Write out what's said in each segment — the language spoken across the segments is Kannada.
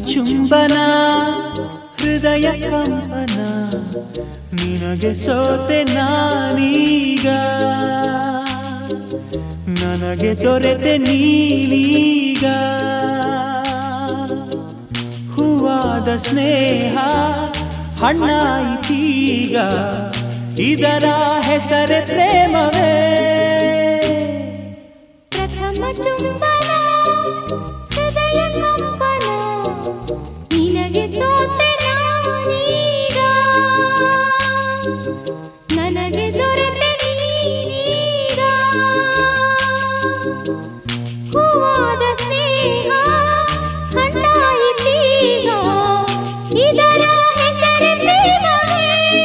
ಚುಂಬನ ಹೃದಯ ಕಂಪನ ನಿನಗೆ ಸೋತೆ ನಾನೀಗ ನನಗೆ ದೊರೆತೆ ನೀನೀಗ ಹೂವಾದ ಸ್ನೇಹ ಹಣ್ಣಾಯಿತೀಗ ಇದರ ಹೆಸರೇ ಪ್ರೇಮವೇ ಪ್ರಥಮ ಚುಂಬನ ಹೃದಯ ಕಂಪನ ನಿನಗೆ ಸೋತೆ ನಾನೀಗ ನನಗೆ ದೊರೆತೆ ನೀನೀಗ ಹೂವಾದ ಸ್ನೇಹ ಹಣ್ಣಾಯಿತೀಗ ಇದರ ಹೆಸರೇ ಪ್ರೇಮವೇ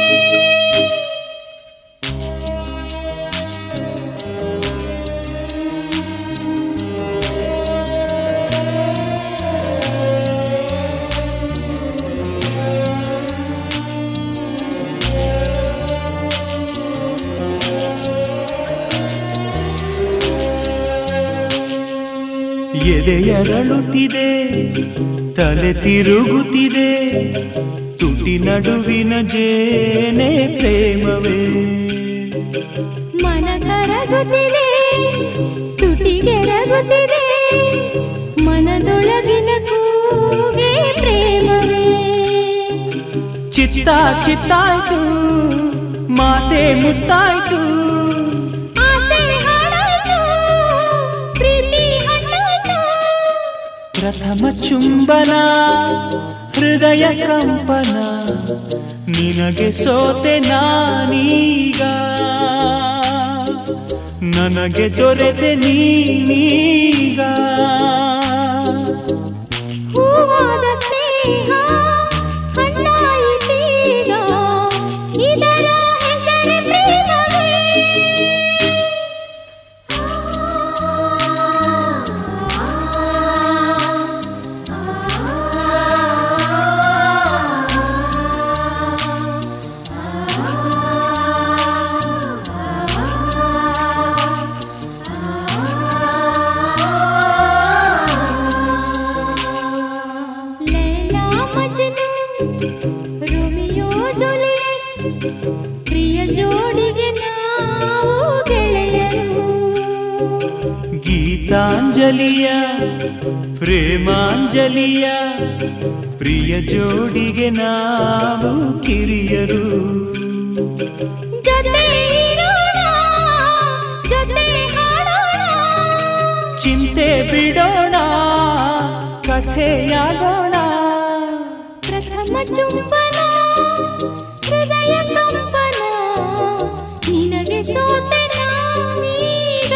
ಎದೆಯರಳುತ್ತಿದೆ ತಲೆ ತಿರುಗುತ್ತಿದೆ ತುಟಿ ನಡುವಿನ ಜೇನೆ ಪ್ರೇಮವೇ ಮನ ಕರಗುತ್ತಿದೆ ತುಟಿಗೆರಗುತ್ತಿದೆ ಮನದೊಳಗಿನ ಕೂಗೆ ಪ್ರೇಮವೇ ಚಿತ್ತ ಚಿತ್ತಾಯ್ತು ಮಾತೆ ಮುತ್ತಾಯ್ತು ಆಸೆ ಹಾಡಾಯ್ತು ಪ್ರೀತಿ ಹಣ್ಣಾಯ್ತು ಪ್ರಥಮ ಚುಂಬನ ಹೃದಯ ಕಂಪನ ನಿನಗೆ ಸೋತೆ ನಾನೀಗ ನನಗೆ ದೊರೆತೆ ನೀನೀಗ ಹೂವಾದ ಸ್ನೇಹ ಹಣ್ಣಾಯಿತೀಗ ಇದರ ಹೆಸರೇ ಪ್ರೇಮವೇ ಲೈಲಾ ಮಜ್ನು ರೋಮಿಯೋ ಜೂಲಿಯಟ್ ಪ್ರಿಯ ಜೋಡಿಗೆ ನಾವು ಗೆಳೆಯರು ಗೀತಾಂಜಲಿಯ ಪ್ರೇಮಾಂಜಲಿಯ ಪ್ರಿಯ ಜೋಡಿಗೆ ನಾವು ಕಿರಿಯರು ಜೊತೆ ಇರೋಣ ಜೊತೆ ಹಾಡೋಣ ಚಿಂತೆ ಬಿಡೋಣ ಕಥೆಯಾಗೋಣ ಪ್ರಥಮ ಚುಂಬನ ಹೃದಯ ಕಂಪನ ನಿನಗೆ ಸೋತೆ ನಾನೀಗ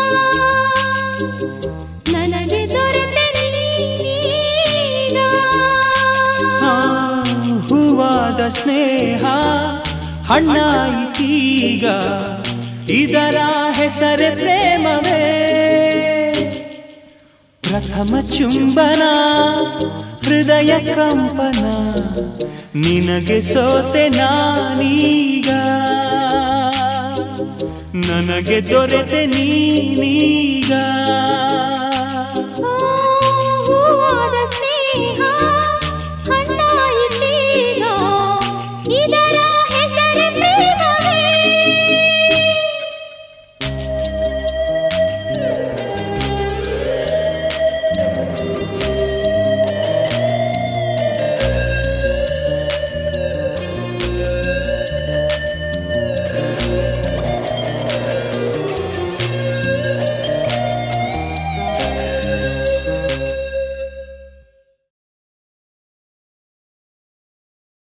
ನನಗೆ ದೊರೆತೆ ನೀನೀಗ ಆ, ಹೂವಾದ ಸ್ನೇಹ ಹಣ್ಣಾಯಿತೀಗ ಇದರ ಹೆಸರೇ ಪ್ರೇಮವೇ ಪ್ರಥಮ ಚುಂಬನ ಹೃದಯ ಕಂಪನ ನಿನಗೆ ಸೋತೆ ನಾನೀಗ ನನಗೆ ದೊರೆತೆ ನೀನೀಗ